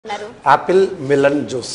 ఉన్నారు apple melon juice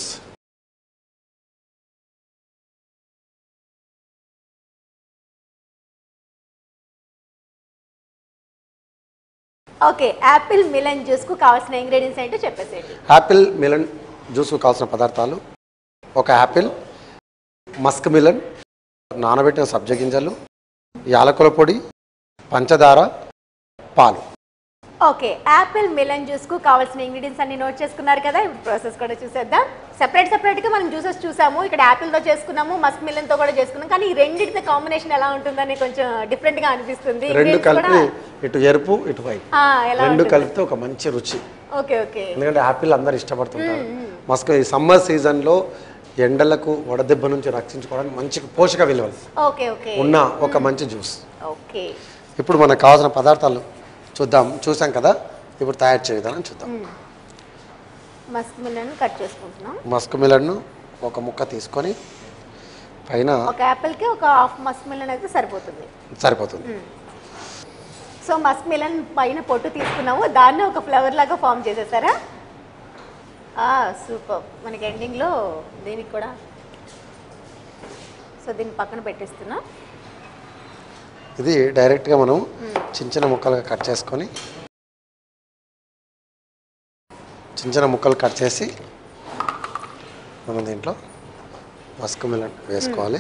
okay apple melon juice కు కావాల్సిన ఇంగ్రీడియంట్స్ ఏంటో చెప్పేసేయండి యాపిల్ మిలన్ జ్యూస్కు కావాల్సిన పదార్థాలు ఒక యాపిల్ మస్క్ మిలన్ నానబెట్టిన సబ్జ గింజలు యాలకుల పొడి పంచదార పాలు ఓకే యాపిల్ మిలన్ జ్యూస్ కు కావాల్సిన ఇంగ్రీడియంట్స్ అన్ని నోట్ చేసుకున్నారు కదా ఇప్పుడు ప్రాసెస్ కూడా చూసేద్దాం సెపరేట్ సెపరేట్ గా మనం జ్యూసెస్ చూసాము ఇక్కడ యాపిల్ తో చేసుకున్నాము మస్క్ మిలన్ తో కూడా చేసుకున్నాం కానీ ఈ రెండింటి కాంబినేషన్ ఎలా ఉంటుందని కొంచెం డిఫరెంట్ గా అనిపిస్తుంది రెండు Ingredients కలిపి కూడా, ఇటు ఎరుపు ఇటు వైట్ ఆ, ఎలా రెండు ఉంటుంది? కలిపితే ఒక మంచి రుచి ఓకే ఓకే ఎందుకంటే యాపిల్ అందరు ఇష్టపడుతుంటారు మస్క్ ఈ సమ్మర్ సీజన్లో ఎండలకు వడదెబ్బ నుంచి రక్షించుకోవడానికి మంచి పోషక విలువలు ఓకే ఓకే ఉన్న ఒక మంచి జ్యూస్ ఓకే ఇప్పుడు మనకు కావాల్సిన పదార్థాలు చూద్దాం చూసాం కదా ఇప్పుడు తయారు చేయ విధానం చూద్దాం మస్క్ మిలన్ కట్ చేసుకుంటున్నాం మస్క్ మిలన్ను ఒక ముక్క తీసుకొని పైన ఒక యాపిల్ కి ఒక హాఫ్ మస్క్ మిలన్ అయితే సరిపోతుంది సరిపోతుంది సో మస్క్ మిలన్ పైన పొట్టు తీసుకున్నాము దాన్ని ఒక ఫ్లవర్ లాగా ఫామ్ చేసేసారా సూపర్ మనకి ఎండింగ్లో దీనికి కూడా సో దీన్ని పక్కన పెట్టేస్తున్నా ఇది డైరెక్ట్గా మనం చిన్న చిన్న ముక్కలుగా కట్ చేసుకొని చిన్న చిన్న ముక్కలు కట్ చేసి మనం దీంట్లో మస్క్ మిలన్ వేసుకోవాలి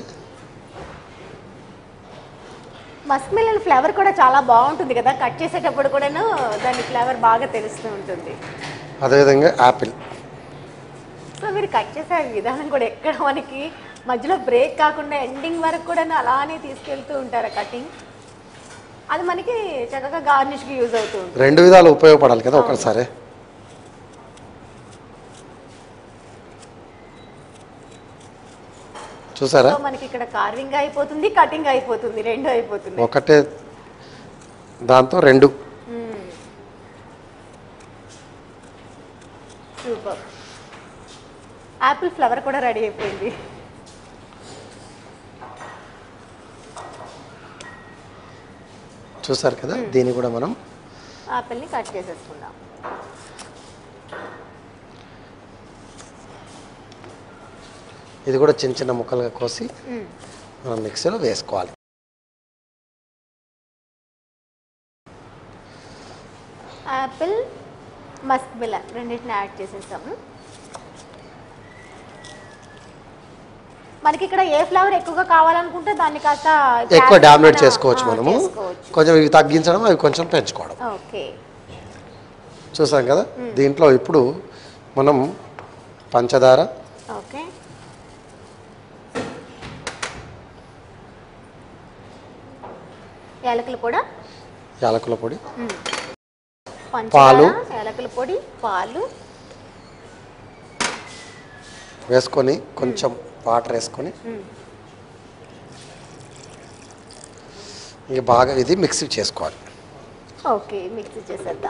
మస్క్ మిలన్ ఫ్లేవర్ కూడా చాలా బాగుంటుంది కదా కట్ చేసేటప్పుడు కూడాను దాని ఫ్లేవర్ బాగా తెలుస్తూ ఉంటుంది అదేవిధంగా యాపిల్ సో మీరు కట్ చేసే విధానం కూడా ఎక్కడ మనకి మధ్యలో బ్రేక్ కాకుండా ఎండింగ్ వరకు కూడా అలానే తీసుకెళ్తూ ఉంటారు కటింగ్ అది మనకి చక్కగా గార్నిష్కి యూజ్ అవుతూ ఉంటుంది రెండు విధాలు ఉపయోగపడాలి కదా ఒకసారి చూసారా సో మనకి ఇక్కడ కార్వింగ్ అయిపోతుంది కటింగ్ అయిపోతుంది రెండు అయిపోతుంది ఒకటే దాంతో రెండు సూపర్ యాపిల్ ఫ్లవర్ కూడా రెడీ అయిపోయింది చూసారు కదా దీన్ని కూడా మనం యాపిల్ని కట్ చేసేసుకుందాం ఇది కూడా చిన్న చిన్న ముక్కలుగా కోసి మనం మిక్సీలో వేసుకోవాలి యాపిల్ మస్క్ మిలన్ రెండింటిని యాడ్ చేసేసాము మనకి ఇక్కడ ఏ ఫ్లేవర్ ఎక్కువగా కావాలనుకుంటే దాన్ని కాస్త ఎక్కువ jacket డామినేట్ కూడా, చేసుకోవచ్చు ఆ, మనము చేసుకోవచ్చు. కొంచెం ఇవి తగ్గించడం అవి కొంచెం పెంచుకోవడం ఓకే చూసాం కదా దీంట్లో ఇప్పుడు మనం పంచదార ఓకే యాలకుల పొడి యాలకుల పొడి పంచదార పాలు. యాలకుల పొడి పాలు వేసుకొని కొంచెం వాటర్ వేసుకొని ఇక బాగా ఇది మిక్సీ చేసుకోవాలి ఓకే మిక్సీ చేసేద్దాం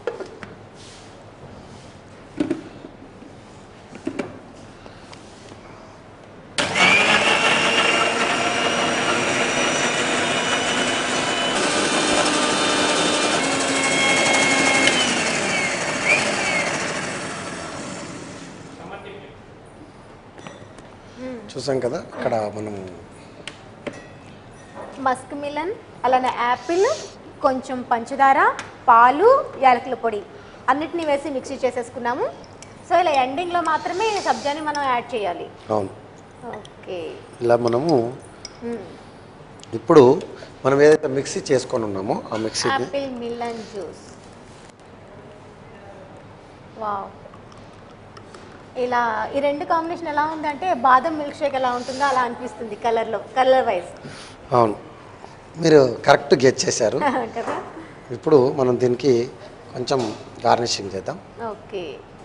చూసాం కదా ఇక్కడ మనం మస్క్ మిలన్ అలానే యాపిల్ కొంచెం పంచదార పాలు యాలకుల పొడి అన్నిటిని వేసి మిక్సీ చేసేసుకున్నాము సో ఇలా ఎండింగ్లో మాత్రమే సబ్జాని మనం యాడ్ చేయాలి అవును ఓకే ఇలా మనము ఇప్పుడు మనం ఏదైతే మిక్సీ చేసుకొని ఉన్నామో ఆ మిక్సీని యాపిల్ మిలన్ జ్యూస్ వావ్ ఇలా ఈ రెండు కాంబినేషన్ ఎలా ఉందంటే బాదం మిల్క్ షేక్ ఎలా ఉంటుందో అలా అనిపిస్తుంది కలర్లో కలర్ వైజ్ అవును మీరు కరెక్ట్ గెట్ చేశారు కదా ఇప్పుడు మనం దీనికి కొంచెం గార్నిషింగ్ చేద్దాం ఓకే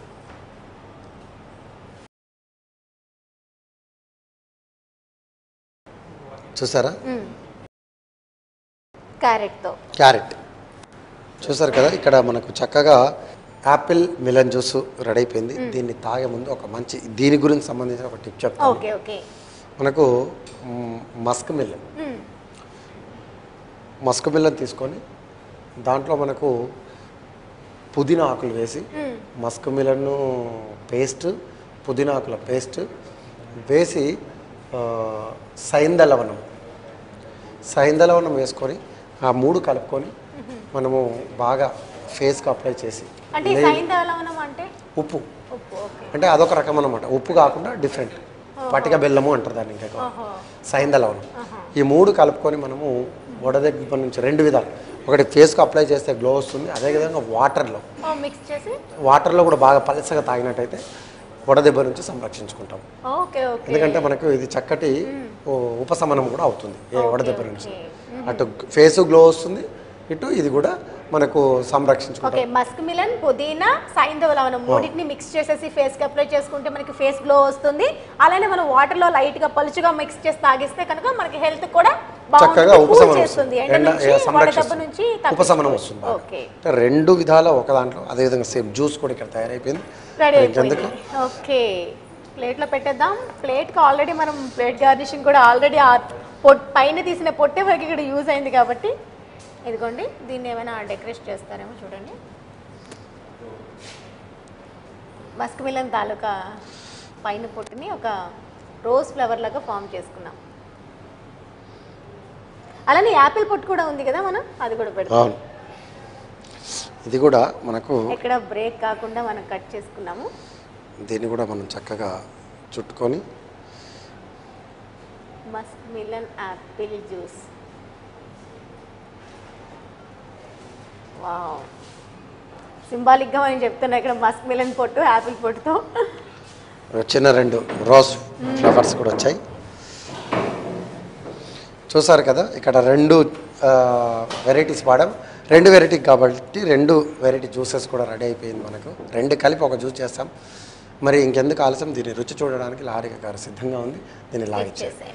చూసారా క్యారెట్తో క్యారెట్ చూసారు కదా ఇక్కడ మనకు చక్కగా యాపిల్ మిలన్ జ్యూస్ రెడీ అయిపోయింది దీన్ని తాగే ముందు ఒక మంచి దీని గురించి సంబంధించిన ఒక టిప్ చెప్తాను ఓకే ఓకే మనకు మ్, మస్క్ మిలన్ మస్క్ మిలన్ తీసుకొని దాంట్లో మనకు పుదీనా ఆకులు వేసి మస్క్ మిలన్ పేస్ట్ పుదీనా ఆకుల పేస్ట్ వేసి ఆ, సైంధ లవణం సైంధ లవణం వేసుకొని ఆ మూడు కలుపుకొని మనము బాగా ఫేస్కి అప్లై చేసి అంటే ఈ సైంధవ లవణం అంటే ఉప్పు ఉప్పు ఓకే అంటే అదొక రకం అన్నమాట ఉప్పు కాకుండా డిఫరెంట్ పటిక బెల్లము అంటారు దాన్ని ఇంకా ఎక్కువ. ఓహో సైంధ లవణం ఈ మూడు కలుపుకొని మనము వడదెబ్బ నుంచి రెండు విధాలు ఒకటి ఫేస్కి అప్లై చేస్తే గ్లో వస్తుంది అదేవిధంగా వాటర్లో ఓ మిక్స్ చేసి వాటర్లో కూడా బాగా పలసగా తాగినట్టయితే వడదెబ్బ నుంచి సంరక్షించుకుంటాం ఓకే ఓకే ఎందుకంటే మనకు ఇది చక్కటి ఓ ఉపశమనం కూడా అవుతుంది ఏ వడదెబ్బ నుంచి ఓకే. అటు ఫేస్ గ్లో వస్తుంది ఇటు ఇది కూడా మనకు సంరక్షించుకుంటాం ఓకే మస్క్ మిలన్ పుదీనా సైంధవ లవణం మూడింటిని మిక్స్ చేసేసి ఫేస్ కి అప్లై చేసుకుంటే మనకి ఫేస్ గ్లో వస్తుంది అలానే మనం వాటర్ లో లైట్ గా పలుచుగా మిక్స్ చేసి తాగిస్తే కనుక మనకి హెల్త్ కూడా చక్కగా బాగుంటుంది, cool ఉపశమనం చేస్తుంది వస్తుంది ఎండ ఎండ నుంచి ఏ, వడదెబ్బ సంరక్షిస్తుంది. నుంచి తప్పిస్తుంది. ఉపశమనం వస్తుంది బాగా. ఓకే అంటే రెండు విధాల ఒక దాంట్లో అదేవిధంగా సేమ్ జ్యూస్ కూడా ఇక్కడ తయారైపోయింది రెడీ ఇంకెందుకు అయిపోయింది ఓకే ప్లేట్లో పెట్టేద్దాం ప్లేట్కి ఆల్రెడీ మనం ప్లేట్ గార్నిషింగ్ కూడా ఆల్రెడీ ఆ పొట్ పైన తీసిన పొట్టే మనకి ఇక్కడ యూజ్ అయింది కాబట్టి ఇదిగోండి దీన్ని ఏమైనా డెకరేట్ చేస్తారేమో చూడండి మస్క్ మిలన్ తాలూకా పైన పొట్టుని ఒక రోజ్ ఫ్లవర్ లాగా ఫామ్ చేసుకున్నాం అలానే యాపిల్ పొట్టు కూడా ఉంది కదా మనం అది కూడా పెడతాం అవును ఇది కూడా మనకు ఎక్కడ బ్రేక్ కాకుండా మనం కట్ చేసుకున్నాము దీన్ని కూడా మనం చక్కగా చుట్టుకొని musk melon apple juice wow సింబాలిక్గా మనం చెప్తున్నా ఇక్కడ మస్క్ మిలన్ పొట్టు యాపిల్ పొట్టుతో చిన్న రెండు రోజ్ ఫ్లవర్స్ కూడా వచ్చాయి చూసారు కదా ఇక్కడ రెండు వెరైటీస్ వాడాం రెండు వెరైటీ కాబట్టి రెండు వెరైటీ జ్యూసెస్ కూడా రెడీ అయిపోయింది మనకు రెండు కలిపి ఒక జ్యూస్ చేస్తాం మరి ఇంకెందుకు ఆలస్యం దీన్ని రుచి చూడడానికి లారిక గారు సిద్ధంగా ఉంది దీన్ని లాగిచ్చేది చేసాయి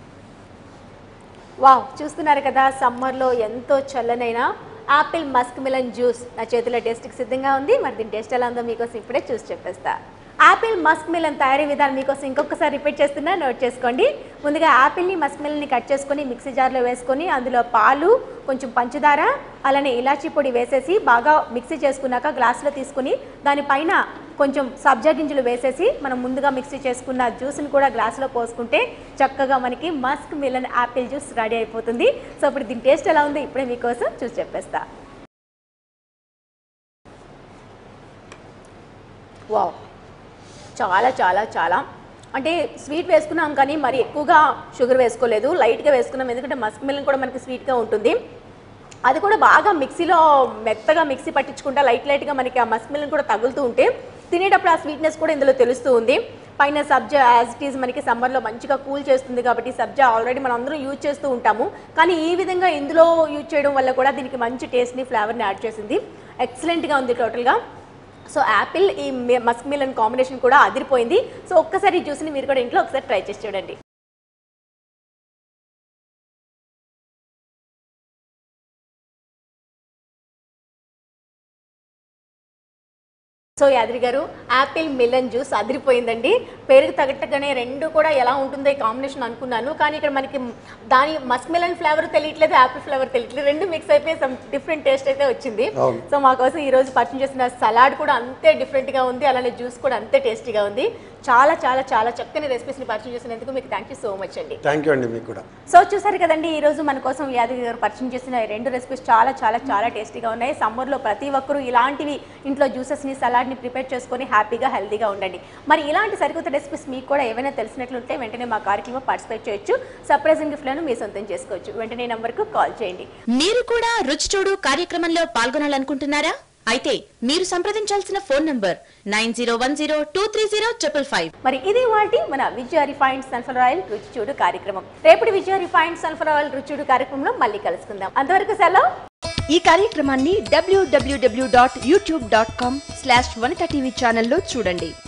వావ్ చూస్తున్నారు కదా సమ్మర్లో ఎంతో చల్లనైన ఆపిల్ మస్క్ మిలన్ జ్యూస్ నా చేతిలో టేస్ట్కి సిద్ధంగా ఉంది మరి దీని టేస్ట్ ఎలా ఉందో మీకోసం ఇప్పుడే చూసి చెప్పేస్తా ఆపిల్ మస్క్ మిలన్ తయారీ విధానం మీకోసం ఇంకొకసారి రిపీట్ చేస్తున్నా నోట్ చేసుకోండి ముందుగా ఆపిల్ని మస్క్ మిలన్ని కట్ చేసుకొని మిక్సీ జార్లో వేసుకొని అందులో పాలు కొంచెం పంచదార అలానే ఇలాచీ పొడి వేసేసి బాగా మిక్సీ చేసుకున్నాక గ్లాసులో తీసుకుని దానిపైన కొంచెం సబ్జా గింజలు వేసేసి మనం ముందుగా మిక్సీ చేసుకున్న జ్యూస్ని కూడా గ్లాసులో పోసుకుంటే చక్కగా మనకి musk melon apple juice ready అయిపోతుంది సో ఇప్పుడు దీని టేస్ట్ ఎలా ఉంది ఇప్పుడే మీకోసం చూసి చెప్పేస్తా వావ్ చాలా చాలా చాలా అంటే స్వీట్ వేసుకున్నాం కానీ మరి ఎక్కువగా షుగర్ వేసుకోలేదు లైట్గా వేసుకున్నాం ఎందుకంటే మస్క్ మిలన్ కూడా మనకి స్వీట్గా ఉంటుంది అది కూడా బాగా మిక్సీలో మెత్తగా మిక్సీ పట్టించుకుంటా లైట్ లైట్గా మనకి ఆ మస్క్ మిలన్ కూడా తగులుతూ ఉంటే తినేటప్పుడు ఆ స్వీట్నెస్ కూడా ఇందులో తెలుస్తూ ఉంది పైన సబ్జా యాజ్ ఇట్ ఈజ్ మనకి సమ్మర్లో మంచిగా కూల్ చేస్తుంది కాబట్టి సబ్జా ఆల్రెడీ మనం అందరం యూజ్ చేస్తూ ఉంటాము కానీ ఈ విధంగా ఇందులో యూజ్ చేయడం వల్ల కూడా దీనికి మంచి టేస్ట్ని ఫ్లేవర్ని యాడ్ చేసింది ఎక్సలెంట్గా ఉంది టోటల్గా సో యాపిల్ ఈ మి- మస్క్ మిలన్ కాంబినేషన్ కూడా అదిరిపోయింది సో ఒక్కసారి ఈ జ్యూస్ని మీరు కూడా ఇంట్లో ఒకసారి ట్రై చేసి చూడండి సో యాద్రి గారు యాపిల్ మిలన్ జ్యూస్ అదిరిపోయిందండి పేరుకి తగ్గట్టుగానే రెండు కూడా ఎలా ఉంటుందో ఈ కాంబినేషన్ అనుకున్నాను కానీ ఇక్కడ మనకి దాని మస్క్ మిలన్ ఫ్లేవర్ తెలియట్లేదు యాపిల్ ఫ్లేవర్ తెలియట్లేదు రెండు మిక్స్ అయిపోయి సమ్ డిఫరెంట్ టేస్ట్ అయితే వచ్చింది అవును. సో మా కోసం ఈ రోజు పరిచయం చేసిన సలాడ్ కూడా అంతే డిఫరెంట్గా ఉంది అలానే జ్యూస్ కూడా అంతే టేస్టీగా ఉంది చాలా చాలా చాలా చక్కని రెసిపీస్ని పరిచయం చేసినందుకు మీకు థ్యాంక్ యూ సో మచ్ అండి థ్యాంక్ యూ అండి మీకు కూడా సో చూసారు కదండి ఈ రోజు మన కోసం యాదగిరి గారు పరిచయం చేసిన ఈ రెండు రెసిపీస్ చాలా చాలా చాలా టేస్టీగా ఉన్నాయి సమ్మర్లో ప్రతి ఒక్కరూ ఇలాంటివి ఇంట్లో జ్యూసెస్ని సలాడ్ని ప్రిపేర్ చేసుకొని హ్యాపీగా హెల్తీగా ఉండండి మరి ఇలాంటి సరికొత్త రెసిపీస్ మీకు కూడా ఏమైనా తెలిసినట్లుంటే వెంటనే మా కార్యక్రమం పార్టిసిపేట్ చేయొచ్చు సర్ప్రైజింగ్ గిఫ్ట్లను మీ సొంతం చేసుకోవచ్చు వెంటనే నంబర్కు కాల్ చేయండి మీరు కూడా రుచి చూడు కార్యక్రమంలో పాల్గొనాలనుకుంటున్నారా అయితే మీరు సంప్రదించాల్సిన phone number nine zero one zero two three zero triple five మరి ఇది వాటి మన విజయ రిఫైన్డ్ సన్ఫ్లవర్ ఆయిల్ రుచి చూడు కార్యక్రమం రేపటి విజయ రిఫైన్డ్ సన్ఫ్లవర్ ఆయిల్ రుచి చూడు కార్యక్రమంలో మళ్ళీ కలుసుకుందాం అంతవరకు సెలవు ఈ కార్యక్రమాన్ని డబ్ల్యూడబ్ల్యూడబ్ల్యూ dot YouTube dot com slash Vanitha TV ఛానల్లో చూడండి